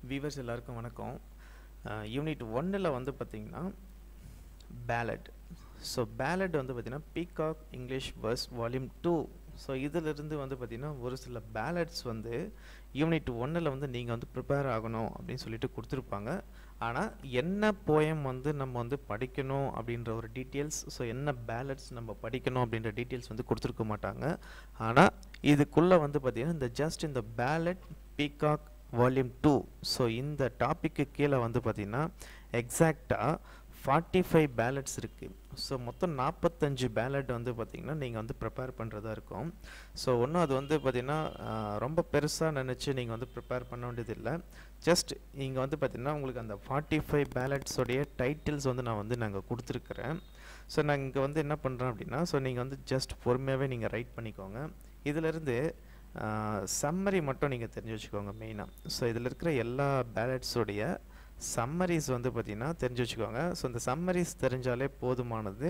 viewers எல்லாருக்கும் வணக்கம் unit ஒன்னில் வந்து பார்த்திங்கன்னா பேலட் ஸோ பேலட் வந்து பார்த்திங்கன்னா Peacock English verse volume two so இதிலிருந்து வந்து பார்த்திங்கன்னா ஒரு சில பேலட்ஸ் வந்து யூனிட் ஒன்னில் வந்து நீங்கள் வந்து ப்ரிப்பேர் ஆகணும் அப்படின்னு சொல்லிட்டு கொடுத்துருப்பாங்க ஆனால் என்ன போயம் வந்து நம்ம வந்து படிக்கணும் அப்படின்ற ஒரு டீட்டெயில்ஸ் ஸோ என்ன பேலட்ஸ் நம்ம படிக்கணும் அப்படின்ற டீட்டெயில்ஸ் வந்து கொடுத்துருக்க மாட்டாங்க ஆனால் இதுக்குள்ளே வந்து பார்த்திங்கன்னா இந்த ஜஸ்ட் இந்த ballad Peacock volume two so இந்த டாப்பிக்கு கீழே வந்து பார்த்திங்கன்னா எக்ஸாக்டாக ஃபார்ட்டி ஃபைவ் பேலட்ஸ் இருக்குது ஸோ மொத்தம் நாற்பத்தஞ்சு பேலட் வந்து பார்த்திங்கன்னா நீங்கள் வந்து ப்ரிப்பேர் பண்ணுறதா இருக்கும் ஸோ ஒன்றும் அது வந்து பார்த்திங்கன்னா ரொம்ப பெருசாக நினச்சி நீங்கள் வந்து ப்ரிப்பேர் பண்ண வேண்டியதில்லை ஜஸ்ட் இங்கே வந்து பார்த்திங்கன்னா உங்களுக்கு அந்த ஃபார்ட்டி ஃபைவ் பேலட்ஸோடைய டைட்டில்ஸ் வந்து நான் வந்து நாங்கள் கொடுத்துருக்குறேன் ஸோ நான் இங்கே வந்து என்ன பண்ணுறேன் அப்படின்னா ஸோ நீங்கள் வந்து ஜஸ்ட் பொறுமையாகவே நீங்கள் ரைட் பண்ணிக்கோங்க இதிலிருந்து சம்மரி மட்டும் நீங்கள் தெரிஞ்சு வச்சுக்கோங்க மெயினாக ஸோ இதில் இருக்கிற எல்லா பேலட்ஸோடைய சம்மரிஸ் வந்து பார்த்திங்கன்னா தெரிஞ்சு வச்சுக்கோங்க ஸோ இந்த சம்மரிஸ் தெரிஞ்சாலே போதுமானது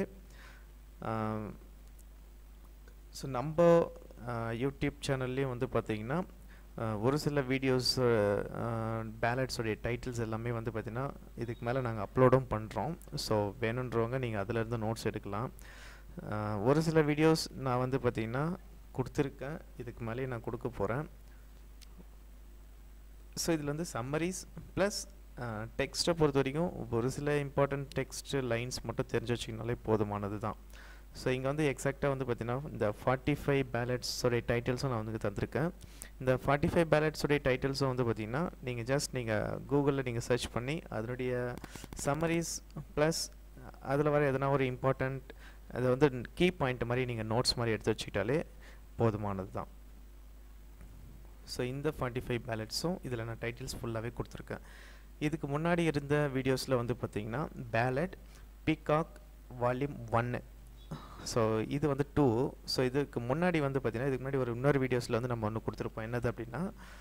ஸோ நம்ம யூடியூப் சேனல்லையும் வந்து பார்த்திங்கன்னா ஒரு சில வீடியோஸ் பேலட்ஸோடைய டைட்டில்ஸ் எல்லாமே வந்து பார்த்திங்கன்னா இதுக்கு மேலே நாங்கள் அப்லோடும் பண்ணுறோம் ஸோ வேணுன்றவங்க நீங்கள் அதிலேருந்து நோட்ஸ் எடுக்கலாம் ஒரு சில வீடியோஸ் நான் வந்து பார்த்திங்கன்னா கொடுத்துருக்கேன் இதுக்கு மேலேயே நான் கொடுக்க போகிறேன் ஸோ இதில் வந்து சம்மரிஸ் ப்ளஸ் டெக்ஸ்ட்டை பொறுத்த வரைக்கும் ஒரு சில இம்பார்ட்டண்ட் டெக்ஸ்ட் லைன்ஸ் மட்டும் தெரிஞ்சு வச்சிங்கனாலே போதுமானது தான் ஸோ இங்கே வந்து எக்ஸாக்டாக வந்து பார்த்தீங்கன்னா இந்த ஃபார்ட்டி ஃபைவ் பேலட்ஸோடைய டைட்டில்ஸும் நான் வந்து தந்திருக்கேன் இந்த ஃபார்ட்டி ஃபைவ் பேலட்ஸோடைய டைட்டில்ஸும் வந்து பார்த்தீங்கன்னா நீங்கள் ஜஸ்ட் நீங்கள் கூகுளில் நீங்கள் சர்ச் பண்ணி அதனுடைய சம்மரிஸ் ப்ளஸ் அதில் வர எதனா ஒரு இம்பார்ட்டண்ட் அதை வந்து கீ பாயிண்ட் மாதிரி நீங்கள் நோட்ஸ் மாதிரி எடுத்து வச்சுக்கிட்டாலே போதுமானது தான் ஸோ இந்த ஃபார்ட்டி ஃபைவ் பேலட்ஸும் இதில் நான் டைட்டில்ஸ் ஃபுல்லாகவே கொடுத்துருக்கேன் இதுக்கு முன்னாடி இருந்த வீடியோஸில் வந்து பார்த்திங்கன்னா பேலட் பீகாக் வால்யூம் ஒன்று ஸோ இது வந்து டூ ஸோ இதுக்கு முன்னாடி வந்து பார்த்திங்கன்னா இதுக்கு முன்னாடி ஒரு இன்னொரு வீடியோஸில் வந்து நம்ம ஒன்று கொடுத்துருப்போம் என்னது அப்படின்னா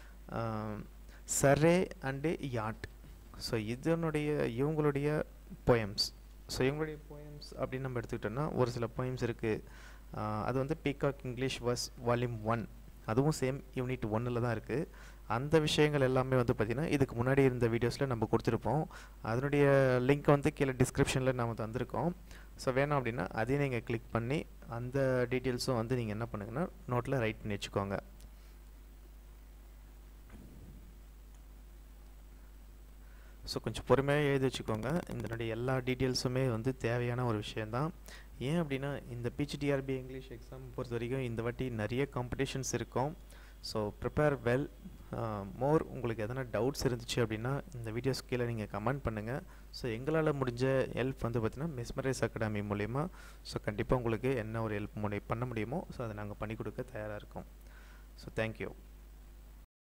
சரே அண்டு யாட் ஸோ இதனுடைய இவங்களுடைய போயம்ஸ் ஸோ இவங்களுடைய போயம்ஸ் அப்படின்னு நம்ம எடுத்துக்கிட்டோம்னா ஒரு சில போயம்ஸ் இருக்குது அது வந்து Peacock English verse volume one அதுவும் சேம் யூனிட் ஒன்னில் தான் இருக்குது அந்த விஷயங்கள் எல்லாமே வந்து பார்த்திங்கன்னா இதுக்கு முன்னாடி இருந்த வீடியோஸில் நம்ம கொடுத்துருப்போம் அதனுடைய லிங்க் வந்து கீழே டிஸ்கிரிப்ஷனில் நம்ம தந்திருக்கோம் ஸோ வேணும் அப்படின்னா அதையும் நீங்கள் கிளிக் பண்ணி அந்த டீட்டெயில்ஸும் வந்து நீங்கள் என்ன பண்ணுங்கன்னா நோட்டில் ரைட் பண்ணி வச்சுக்கோங்க ஸோ கொஞ்சம் பொறுமையாக எழுதி வச்சுக்கோங்க இதனுடைய எல்லா டீட்டெயில்ஸுமே வந்து தேவையான ஒரு விஷயந்தான் ஏன் அப்படின்னா இந்த பிஹெச்டிஆர்பி இங்கிலீஷ் எக்ஸாம் பொறுத்த வரைக்கும் இந்த வாட்டி நிறைய காம்படிஷன்ஸ் இருக்கும் ஸோ ப்ரிப்பேர் வெல் மோர் உங்களுக்கு எதனா டவுட்ஸ் இருந்துச்சு அப்படின்னா இந்த வீடியோஸ் கீழே நீங்கள் கமெண்ட் பண்ணுங்கள் ஸோ எங்களால் முடிஞ்ச ஹெல்ப் வந்து பார்த்திங்கன்னா மெஸ்மரைஸ் அகாடமி மூலிமா ஸோ கண்டிப்பாக உங்களுக்கு என்ன ஒரு ஹெல்ப் முடி பண்ண முடியுமோ ஸோ அதை நாங்கள் பண்ணி கொடுக்க தயாராக இருக்கோம் ஸோ தேங்க்யூ